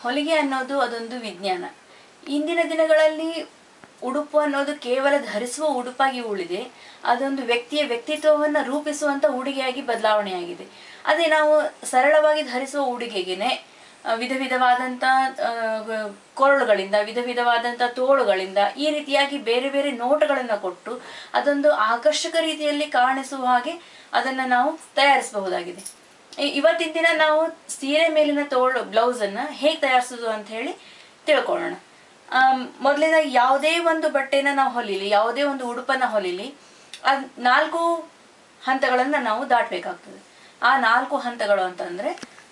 ಹೊಲಿಗೆ ಅನ್ನೋದು ಅದೊಂದು ವಿಜ್ಞಾನ ಇಂದಿನ ದಿನಗಳಲ್ಲಿ ಉಡುಪು ಅನ್ನೋದು ಕೇವಲ ಧರಿಸುವ ಉಡುಪಾಗಿ ಉಳಿದೆ ಅದೊಂದು ವ್ಯಕ್ತಿಯ ವ್ಯಕ್ತಿತ್ವವನ್ನು ರೂಪಿಸುವಂಥ ಉಡುಗೆಯಾಗಿ ಬದಲಾವಣೆಯಾಗಿದೆ ಅದೇ ನಾವು ಸರಳವಾಗಿ ಧರಿಸುವ ಉಡುಗೆಗೆನೆ ಆ, ವಿಧ ವಿಧವಾದಂಥ ಆ, ಗ- ಕೊರಳುಗಳಿಂದ ವಿಧ ವಿಧವಾದಂಥ ತೋಳುಗಳಿಂದ ಈ ರೀತಿಯಾಗಿ ಬೇರೆ ಬೇರೆ ನೋಟಗಳನ್ನು ಕೊಟ್ಟು ಅದೊಂದು ಆಕರ್ಷಕ ರೀತಿಯಲ್ಲಿ ಕಾಣಿಸುವ ಹಾಗೆ ಅದನ್ನು ನಾವು ತಯಾರಿಸಬಹುದಾಗಿದೆ ಇ- ಇವತ್ತಿನ ದಿನ ನಾವು ಸೀರೆ ಮೇಲಿನ ತೋಳು ಬ್ಲೌಸನ್ನು ಹೇಗೆ ತಯಾರಿಸೋದು ಅಂತ ಹೇಳಿ ತಿಳ್ಕೊಳ್ಳೋಣ ಮೊದಲನೇದಾಗಿ ಯಾವುದೇ ಒಂದು ಬಟ್ಟೆನ ನಾವು ಹೊಲಿಲಿ ಯಾವುದೇ ಒಂದು ಉಡುಪನ್ನ ಹೊಲಿಲಿ ಅದು ನಾಲ್ಕು ಹಂತಗಳನ್ನು ನಾವು ದಾಟಬೇಕಾಗ್ತದೆ ಆ ನಾಲ್ಕು ಹಂತಗಳು ಅಂತಂದ್ರೆ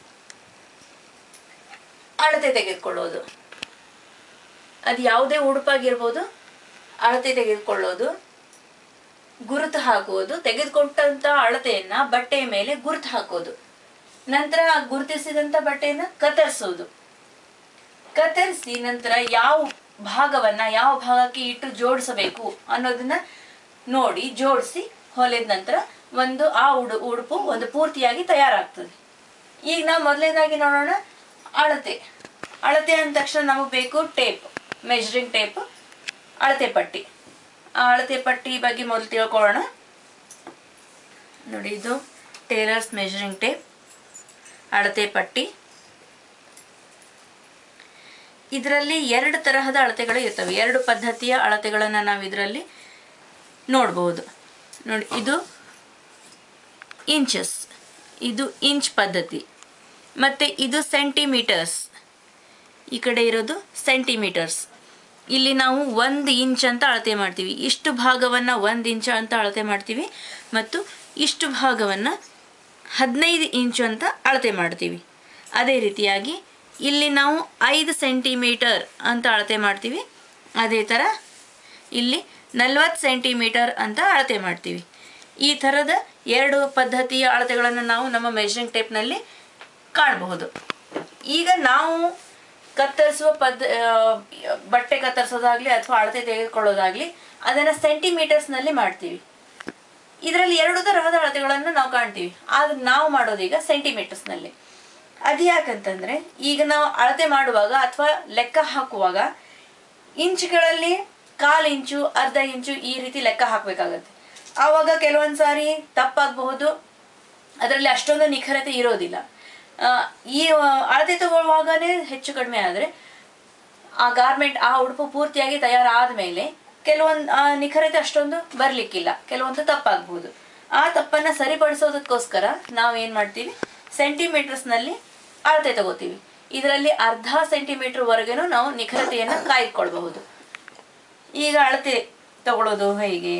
ಅಳತೆ ತೆಗೆದುಕೊಳ್ಳೋದು ಅದು ಯಾವುದೇ ಉಡುಪಾಗಿರ್ಬೋದು ಅಳತೆ ತೆಗೆದುಕೊಳ್ಳೋದು ಗುರುತು ಹಾಕುವುದು ತೆಗೆದುಕೊಟ್ಟಂತ ಅಳತೆಯನ್ನ ಬಟ್ಟೆಯ ಮೇಲೆ ಗುರುತು ಹಾಕೋದು ನಂತರ ಆ ಗುರುತಿಸಿದಂತ ಬಟ್ಟೆಯನ್ನ ಕತ್ತರಿಸೋದು ಕತ್ತರಿಸಿ ನಂತರ ಯಾವ ಭಾಗವನ್ನ ಯಾವ ಭಾಗಕ್ಕೆ ಇಟ್ಟು ಜೋಡಿಸಬೇಕು ಅನ್ನೋದನ್ನ ನೋಡಿ ಜೋಡಿಸಿ ಹೊಲಿದ ನಂತರ ಒಂದು ಆ ಉಡು ಉಡುಪು ಒಂದು ಪೂರ್ತಿಯಾಗಿ ತಯಾರಾಗ್ತದೆ ಈಗ ನಾವು ಮೊದಲನೇದಾಗಿ ನೋಡೋಣ ಅಳತೆ ಅಳತೆ ಅಂದ ತಕ್ಷಣ ನಮಗೆ ಬೇಕು ಟೇಪ್ ಮೆಜರಿಂಗ್ ಟೇಪ್ ಅಳತೆ ಪಟ್ಟಿ ಆ ಅಳತೆ ಪಟ್ಟಿ ಬಗ್ಗೆ ಮೊದಲು ತಿಳ್ಕೊಳ್ಳೋಣ ನೋಡಿ ಇದು ಟೇಲರ್ಸ್ ಮೆಜರಿಂಗ್ ಟೇಪ್ ಅಳತೆ ಪಟ್ಟಿ ಇದರಲ್ಲಿ ಎರಡು ತರಹದ ಅಳತೆಗಳು ಇರ್ತವೆ ಎರಡು ಪದ್ಧತಿಯ ಅಳತೆಗಳನ್ನು ನಾವು ಇದರಲ್ಲಿ ನೋಡ್ಬೋದು ನೋಡಿ ಇದು ಇಂಚಸ್ ಇದು ಇಂಚ್ ಪದ್ಧತಿ ಮತ್ತು ಇದು ಸೆಂಟಿಮೀಟರ್ಸ್ ಈ ಕಡೆ ಇರೋದು ಸೆಂಟಿಮೀಟರ್ಸ್ ಇಲ್ಲಿ ನಾವು ಒಂದು ಇಂಚ್ ಅಂತ ಅಳತೆ ಮಾಡ್ತೀವಿ ಇಷ್ಟು ಭಾಗವನ್ನು ಒಂದು ಇಂಚ್ ಅಂತ ಅಳತೆ ಮಾಡ್ತೀವಿ ಮತ್ತು ಇಷ್ಟು ಭಾಗವನ್ನು ಹದಿನೈದು ಇಂಚು ಅಂತ ಅಳತೆ ಮಾಡ್ತೀವಿ ಅದೇ ರೀತಿಯಾಗಿ ಇಲ್ಲಿ ನಾವು ಐದು ಸೆಂಟಿಮೀಟರ್ ಅಂತ ಅಳತೆ ಮಾಡ್ತೀವಿ ಅದೇ ಥರ ಇಲ್ಲಿ ನಲ್ವತ್ತು ಸೆಂಟಿಮೀಟರ್ ಅಂತ ಅಳತೆ ಮಾಡ್ತೀವಿ ಈ ಥರದ ಎರಡು ಪದ್ಧತಿಯ ಅಳತೆಗಳನ್ನು ನಾವು ನಮ್ಮ ಮೆಷರಿಂಗ್ ಟೇಪ್ನಲ್ಲಿ ಕಾಣಬಹುದು ಈಗ ನಾವು ಕತ್ತರಿಸುವ ಪದ್ಧ ಆ, ಬಟ್ಟೆ ಕತ್ತರಿಸೋದಾಗ್ಲಿ ಅಥವಾ ಅಳತೆ ತೆಗೆದುಕೊಳ್ಳೋದಾಗ್ಲಿ ಅದನ್ನು ಸೆಂಟಿಮೀಟರ್ಸ್ನಲ್ಲಿ ಮಾಡ್ತೀವಿ ಇದರಲ್ಲಿ ಎರಡು ತರಹದ ಅಳತೆಗಳನ್ನು ನಾವು ಕಾಣ್ತೀವಿ ಆದ್ರೆ ನಾವು ಮಾಡೋದೀಗ ಸೆಂಟಿಮೀಟರ್ಸ್ನಲ್ಲಿ ಅದು ಯಾಕಂತಂದ್ರೆ ಈಗ ನಾವು ಅಳತೆ ಮಾಡುವಾಗ ಅಥವಾ ಲೆಕ್ಕ ಹಾಕುವಾಗ ಇಂಚುಗಳಲ್ಲಿ ಕಾಲು ಇಂಚು ಅರ್ಧ ಇಂಚು ಈ ರೀತಿ ಲೆಕ್ಕ ಹಾಕಬೇಕಾಗತ್ತೆ ಆವಾಗ ಕೆಲವೊಂದು ಸಾರಿ ತಪ್ಪಾಗಬಹುದು ಅದರಲ್ಲಿ ಅಷ್ಟೊಂದು ನಿಖರತೆ ಇರೋದಿಲ್ಲ ಆ, ಈ ಆ, ಅಳತೆ ತಗೊಳ್ಳುವಾಗನೇ ಹೆಚ್ಚು ಕಡಿಮೆ ಆದರೆ ಆ ಗಾರ್ಮೆಂಟ್ ಆ ಉಡುಪು ಪೂರ್ತಿಯಾಗಿ ತಯಾರಾದ ಮೇಲೆ ಕೆಲವೊಂದು ಆ ನಿಖರತೆ ಅಷ್ಟೊಂದು ಬರಲಿಕ್ಕಿಲ್ಲ ಕೆಲವೊಂದು ತಪ್ಪಾಗ್ಬೋದು ಆ ತಪ್ಪನ್ನು ಸರಿಪಡಿಸೋದಕ್ಕೋಸ್ಕರ ನಾವು ಏನು ಮಾಡ್ತೀವಿ ಸೆಂಟಿಮೀಟರ್ಸ್ನಲ್ಲಿ ಅಳತೆ ತಗೋತೀವಿ ಇದರಲ್ಲಿ ಅರ್ಧ ಸೆಂಟಿಮೀಟರ್ವರೆಗೂ ನಾವು ನಿಖರತೆಯನ್ನು ಕಾಯ್ದುಕೊಳ್ಬಹುದು ಈಗ ಅಳತೆ ತಗೊಳ್ಳೋದು ಹೇಗೆ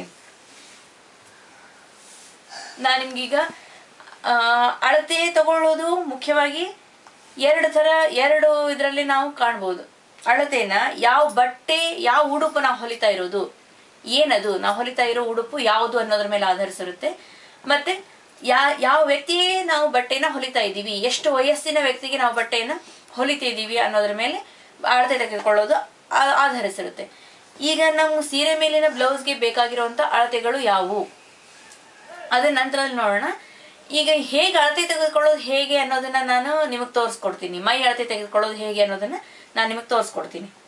ನಾನು ನಿಮ್ಗೀಗ ಆ, ಅಳತೆ ತಗೊಳ್ಳೋದು ಮುಖ್ಯವಾಗಿ ಎರಡು ಥರ ಎರಡು ಇದರಲ್ಲಿ ನಾವು ಕಾಣ್ಬೋದು ಅಳತೆನ ಯಾವ ಬಟ್ಟೆ ಯಾವ ಉಡುಪು ನಾವು ಹೊಲಿತಾ ಇರೋದು ಏನದು ನಾವು ಹೊಲಿತಾ ಇರೋ ಉಡುಪು ಯಾವುದು ಅನ್ನೋದ್ರ ಮೇಲೆ ಆಧರಿಸಿರುತ್ತೆ ಮತ್ತೆ ಯಾ ಯಾವ ವ್ಯಕ್ತಿಯೇ ನಾವು ಬಟ್ಟೆನ ಹೊಲಿತಾ ಇದ್ದೀವಿ ಎಷ್ಟು ವಯಸ್ಸಿನ ವ್ಯಕ್ತಿಗೆ ನಾವು ಬಟ್ಟೆಯನ್ನು ಹೊಲಿತಾ ಇದ್ದೀವಿ ಅನ್ನೋದ್ರ ಮೇಲೆ ಅಳತೆ ತೆಗೆದುಕೊಳ್ಳೋದು ಆ- ಆಧರಿಸಿರುತ್ತೆ ಈಗ ನಮ್ಮ ಸೀರೆ ಮೇಲಿನ ಬ್ಲೌಸ್ಗೆ ಬೇಕಾಗಿರುವಂಥ ಅಳತೆಗಳು ಯಾವುವು ಅದನ್ನ ನಂತರದಲ್ಲಿ ನೋಡೋಣ ಈಗ ಹೇಗೆ ಅಳತೆ ತೆಗೆದುಕೊಳ್ಳೋದು ಹೇಗೆ ಅನ್ನೋದನ್ನ ನಾನು ನಿಮಗೆ ತೋರಿಸ್ಕೊಡ್ತೀನಿ ಮೈ ಅಳತೆ ತೆಗೆದುಕೊಳ್ಳೋದು ಹೇಗೆ ಅನ್ನೋದನ್ನ ನಾನು ನಿಮಗೆ ತೋರಿಸ್ಕೊಡ್ತೀನಿ